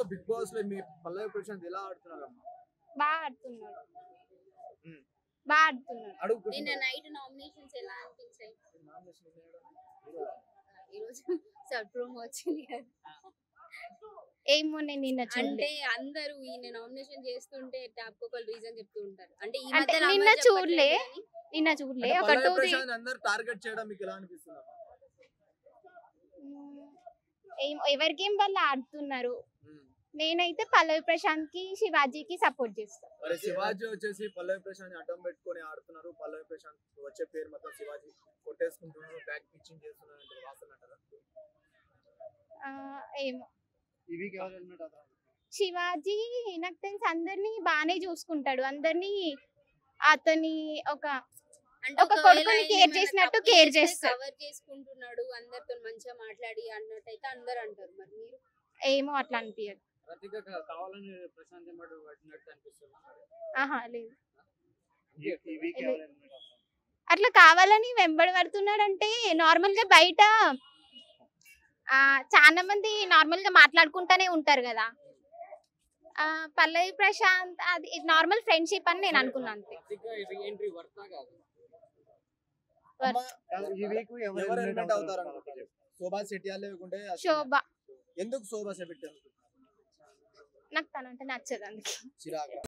Big boss లో మీ పల్లవి ప్రశాంత్ ఎలా ఆడుతున్నారమ్మా బాగా ఆడుతున్నాడు ఉమ్. బాగా ఆడుతున్నాడు అడుగు నిన్న నైట్ నామినేషన్స్ ఎలా అనిపించాయి ఈరోజు సార్ ప్రోమో వచ్చింది కదా ఏమో నేను నిన్న అంటే చూడలే అందరూ ఈయన నామినేషన్ చేస్తుంటే ట్యాప్ ఒకళ్ళు రీజన్ చెప్తూ ఉంటారు అంటే ఈ అంటే మధ్యలో నిన్న అమ్మాయి చూడలే. చెప్పట్లేదు కానీ నిన్న చూడలే అంటే ఒక పల్లవి టూ త్రీ ప్రశాంత్ అందరు టార్గెట్ చేయడం మీకు ఎలా అనిపిస్తుంది ఏం ఎవరికేం వాళ్ళు ఆడుతున్నారు నేనైతే పల్లవి ప్రశాంత్ కి శివాజీకి సపోర్ట్ చేస్తాను మరి శివాజీ వచ్చేసి పల్లవి ప్రశాంత్ అడ్డం పెట్టుకొని ఆడుతున్నారు పల్లవి ప్రశాంత్ వచ్చే పేరు మొత్తం శివాజీ కొట్టేసుకుంటున్నారు బ్యాక్ పిచ్చింగ్ చేస్తున్నారు అంటే వాసన అంటారా ఆ, ఏమో ఈ వీక్ ఎవరు ఎలిమినేట్ అవుతారు శివాజీ నాకు తెలిసి అందరినీ బాగానే చూసుకుంటాడు అందరినీ అతని ఒక అంటే ఒక ఒకవేళ కొడుకుని ఆయన care ఏమైనా చేసినట్టు తప్పు care చేస్తే చేస్తాడు. కవర్ చేసుకుంటున్నాడు అందరితో మంచిగా మాట్లాడి అన్నట్టయితే అందరు అంటారు మరి మీరు ఏమో అట్లా అనిపించదు రతిక కా- కావాలని ప్రశాంత్ ఎంబడి పట్టినట్టు అనిపిస్తుంది ఆహా లేదు ఈ- ఈ వీక్ ఎవరు ఎలిమినేట్ అవుతారు అట్లా కావాలని వెంబడి పడుతున్నాడంటే నార్మల్ గా బయట ఆ చాలా మంది నార్మల్ గా మాట్లాడుకుంటానే ఉంటారు కదా ఆ పల్లవి ప్రశాంత్ అది నార్మల్ ఫ్రెండ్షిప్ అని నేను అనుకున్నాను అంతే రతిక రీఎంట్రీ వర్తా కాదు అమ్మ, కాదు, ఈ వీక్ ఎవరు ఎవరు ఎలిమినేట్ ఎలిమినేట్ అవుతారు అవుతారు అనుకుంటున్నారు? శోభా శెట్టియా లేకుంటే అశ్విని? శోభ ఎందుకు శోభా శెట్టి నాకు తనంటే నచ్చదు అందుకే చిరాగా